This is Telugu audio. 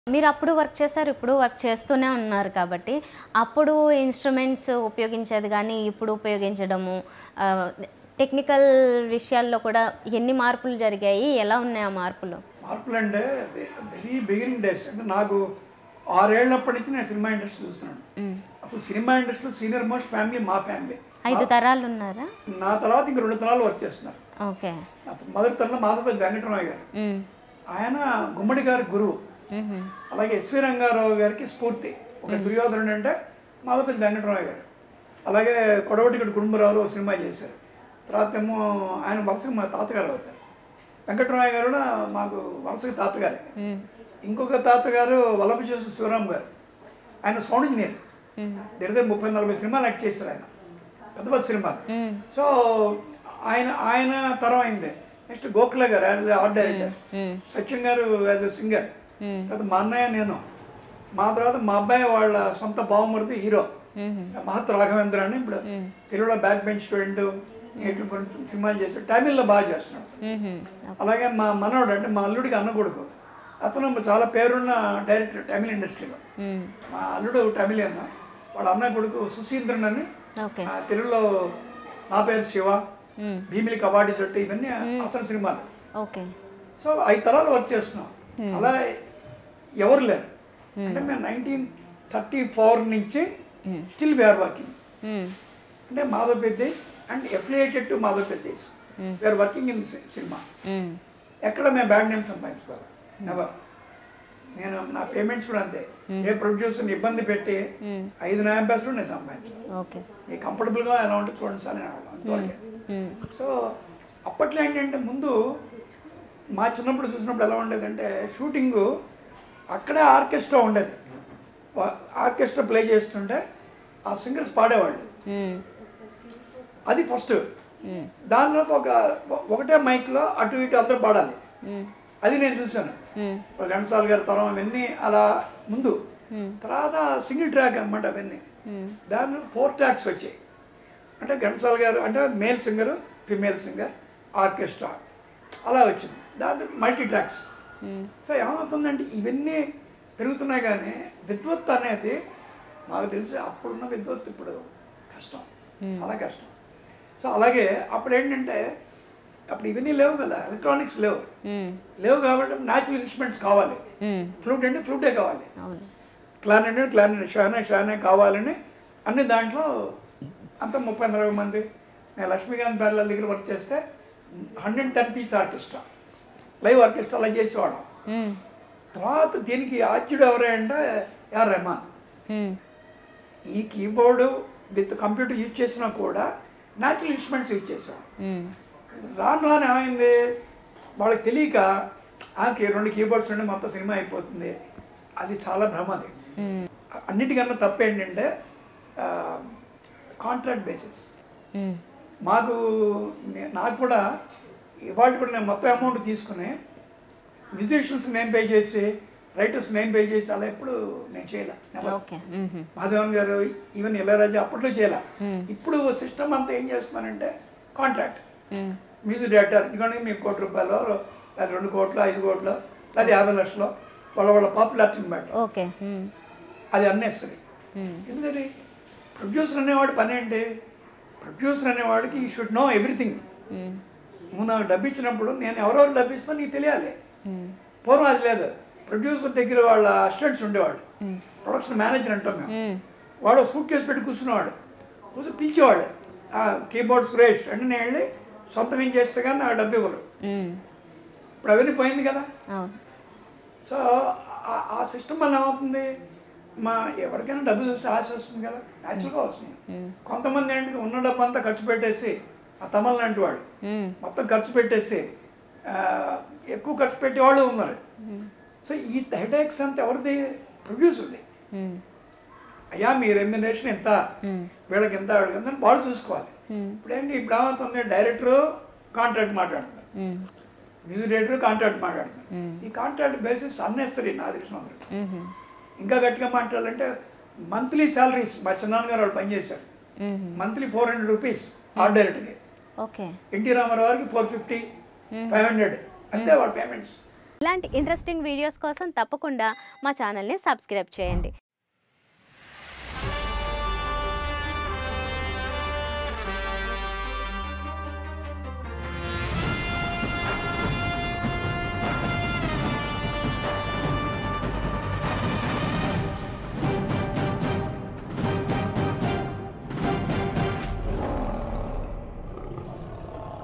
మీరు అప్పుడు వర్క్ చేశారు ఇప్పుడు వర్క్ చేస్తూనే ఉన్నారు కాబట్టి అప్పుడు ఇన్స్ట్రుమెంట్స్ ఉపయోగించేది కానీ ఇప్పుడు ఉపయోగించడము టెక్నికల్ విషయాల్లో కూడా ఎన్ని మార్పులు జరిగాయి ఎలా ఉన్నాయి ఆ మార్పులు మార్పులు అంటే వెరీ బిగినింగ్ డేస్ అంటే నాకు ఆరేళ్ళప్పటి నుంచి నేను సినిమా ఇండస్ట్రీ చూస్తున్నాను అసలు సినిమా ఇండస్ట్రీలో సీనియర్ మోస్ట్ ఫ్యామిలీ మా ఫ్యామిలీ ఐదు తరాలు ఉన్నారా నా తర్వాత ఇంక రెండు తరాలు వర్క్ చేస్తున్నారు ఓకే నా మొదటి తరంలో మాధవపతి వెంకటరామయ్య గారు ఆయన గుమ్మడి గారి గురువు అలాగే ఎస్వి రంగారావు గారికి స్ఫూర్తి ఒక దుర్యోధనుడు అంటే మాధవపతి వెంకటరామయ్య గారు అలాగే కొడవటిగడి కుటుంబరావులో ఒక సినిమా చేశారు తర్వాత ఏమో ఆయన వరుసగా మా తాతగారు అవుతారు వెంకటరామయ్య గారు కూడా మాకు వరుసగా తాతగారే ఇంకొక తాతగారు వల్లభ చేసు శివరాం గారు ఆయన సౌండ్ ఇంజనీర్ దగ్గర ముప్పై నలభై సినిమాలు యాక్ట్ చేశారు ఆయన పెద్ద పెద్ద సినిమాలు సో ఆయన ఆయన తరం అయింది నెక్స్ట్ గోఖలే గారు యాజ్ ఆర్ట్ డైరెక్టర్ సత్యం గారు యాజ్ ఎ సింగర్ తర్వాత మా అన్నయ్య నేను మా తర్వాత మా అబ్బాయి వాళ్ళ సొంత బావమరిది హీరో మహత్ రాఘవేంద్ర అని ఇప్పుడు తెలుగులో బ్యాక్ బెంచ్ స్టూడెంట్ ఇటు కొంచెం సినిమాలు చేస్తాడు తమిళ్లో బాగా చేస్తున్నాడు అలాగే మా మనవడు అంటే మా అల్లుడికి అన్న కొడుకు అతను చాలా పేరున్న డైరెక్టర్ తమిళ ఇండస్ట్రీలో మా అల్లుడు తమిళ అన్న వాళ్ళ అన్న కొడుకు సుశీంద్రన్ అని ఓకే ఆ, తెలుగులో నా పేరు శివ భీమిలి కబాడీ జట్టు ఇవన్నీ అతని సినిమాలు ఓకే సో ఐదు తరాలు వర్క్ చేస్తున్నాం అలా ఎవరు లేరు అంటే మేము నైన్టీన్ థర్టీ ఫోర్ నుంచి స్టిల్ వీఆర్ వర్కింగ్ అంటే Madhav Peddesh and affiliated to Madhav Peddesh we are working in cinema ఎక్కడ మేము బ్యాడ్ నేమ్ సంపాదించుకోవాలి నెవర్ నేను నా పేమెంట్స్ కూడా అంతే ఏ ప్రొడ్యూసర్ని ఇబ్బంది పెట్టి ఐదు న్యాయం పైసలు నేను సంపాదించాను ఓకే మీకు కంఫర్టబుల్గా ఎలా ఉంటుంది చూడండి సార్ నేను అన్నాను. అంతవరకే సో అప్పట్లో ఏంటంటే ముందు మా చిన్నప్పుడు చూసినప్పుడు ఎలా ఉండేదంటే షూటింగు అక్కడే ఆర్కెస్ట్రా ఉండేది వా- ఆర్కెస్ట్రా ప్లే చేస్తుంటే ఆ సింగర్స్ పాడేవాళ్ళు అది ఫస్ట్ దాని తర్వాత ఒక ఒకటే మైక్లో అటు ఇటు అందరూ పాడాలి అది నేను చూశాను ఘంటసాల గారి తరం అవన్నీ అలా ముందు తర్వాత సింగిల్ ట్రాక్ అన్నమాట అవన్నీ దాని ఫోర్ ట్రాక్స్ వచ్చాయి అంటే ఘంటసాల గారు అంటే male singer female singer orchestra అలా వచ్చింది దాంతో మల్టీ ట్రాక్స్ సో ఏమవుతుందంటే ఇవన్నీ పెరుగుతున్నాయి కానీ విద్వత్ అనేది నాకు తెలిసి అప్పుడున్న విద్వత్ ఇప్పుడు కష్టం చాలా కష్టం సో అలాగే అప్పుడు ఏంటంటే అప్పుడు ఇవన్నీ లేవు కదా ఎలక్ట్రానిక్స్ లేవు లేవు కాబట్టి న్యాచురల్ ఇన్స్ట్రుమెంట్స్ కావాలి ఫ్లూట్ అంటే ఫ్లూటే కావాలి అవును క్లారినెట్ అంటే క్లారినెట్ షానా షానా కావాలని అన్ని దాంట్లో అంత ముప్పై నలభై మంది నేను లక్ష్మీకాంత్ బెర్ల దగ్గర వర్క్ చేస్తే hundred ten piece orchestra live orchestra అలా చేసేవాళ్ళం తర్వాత దీనికి ఆద్యుడు ఎవరంటే ఆర్ రెహమాన్ ఈ కీబోర్డు విత్ కంప్యూటర్ యూజ్ చేసినా కూడా న్యాచురల్ ఇన్స్ట్రుమెంట్స్ యూజ్ చేసాం రాను రాను ఏమైంది వాళ్ళకి తెలియక ఆకి రెండు కీబోర్డ్స్ ఉండి మొత్తం సినిమా అయిపోతుంది అది చాలా భ్రమది అన్నిటికన్నా తప్పు ఏంటంటే కాంట్రాక్ట్ బేసిస్ మాకు నే- నాకు కూడా ఇవాళ కూడా నేను మొత్తం అమౌంట్ తీసుకుని మ్యూజిషియన్స్ నేమ్ పే చేసి రైటర్స్ నేమ్ పే చేసి అలా ఎప్పుడు నేను చేయలే Never. ఓకే మాధవన్ గారు ఈవెన్ ఇళయరాజా అప్పట్లో చేయాల ఇప్పుడు సిస్టమ్ అంతా ఏం చేస్తున్నానంటే కాంట్రాక్ట్ మ్యూజిక్ డైరెక్టర్ ఇదిగోండి మీకు కోటి రూపాయలు లేదా రెండు కోట్లు ఐదు కోట్లు లేదా యాభై లక్షలు వాళ్ళ వాళ్ళ పాపులారిటీని బట్టి ఓకే అది అన్నేస్తుంది ఎందుకని ప్రొడ్యూసర్ అనేవాడు పని ఏంటి ప్రొడ్యూసర్ అనేవాడికి ఈ షుడ్ నో ఎవ్రీథింగ్ నువ్వు నాకు డబ్బు ఇచ్చినప్పుడు నేను ఎవరెవరు డబ్బు ఇస్తున్నా నీకు తెలియాలి పూర్వం అది లేదు ప్రొడ్యూసర్ దగ్గర వాళ్ళ అసిస్టెంట్స్ ఉండేవాళ్ళు ప్రొడక్షన్ మేనేజర్ అంటాం మేము వాడు సూట్ కేసు పెట్టి కూర్చునేవాడు కూర్చొని పిలిచేవాడు ఆ కీబోర్డ్ సురేష్ అంటే నేను వెళ్ళి సొంతం ఏం చేస్తే కానీ నాకు డబ్బు ఇవ్వరు ఇప్పుడు అవన్నీ పోయింది కదా అవును సో ఆ- ఆ సిస్టమ్ వల్ల ఏమవుతుంది మా ఎవరికైనా డబ్బు చూస్తే ఆశ వస్తుంది కదా న్యాచురల్గా వస్తుంది కొంతమంది ఏంటి ఉన్న డబ్బు అంతా ఖర్చు పెట్టేసి ఆ తమల్ లాంటి వాడు మొత్తం ఖర్చు పెట్టేసి ఆ, ఎక్కువ ఖర్చు పెట్టేవాళ్ళు ఉన్నారు సో ఈ హెడేక్స్ అంతా ఎవరిది ప్రొడ్యూసర్ది అయ్యా మీ రెమ్యునేషన్ ఎంత వీళ్ళకి ఎంత వీళ్ళకి ఎంత అని వాళ్ళు చూసుకోవాలి ఇప్పుడు ఏంటి ఇప్పుడు ఏమవుతుంది డైరెక్టరు కాంట్రాక్ట్ మాట్లాడుతున్నారు మ్యూజిక్ డైరెక్టర్ కాంట్రాక్ట్ మాట్లాడుతున్నారు ఈ కాంట్రాక్ట్ బేసిస్ అన్నెసరీ నా తెలిసిన ఇంకా గట్టిగా మాట్లాడాలంటే మంత్లీ శాలరీస్ మా చిన్నాన్న గారు వాళ్ళు పనిచేశారు monthly four hundred rupees art డైరెక్టర్కి ఓకే ఎన్టీ రామారావు గారికి ఫోర్ ఫిఫ్టీ ఫైవ్ హండ్రెడ్ అంతే వాళ్ళ పేమెంట్స్ ఇలాంటి ఇంట్రెస్టింగ్ వీడియోస్ కోసం తప్పకుండా మా ఛానల్ని సబ్స్క్రైబ్ చేయండి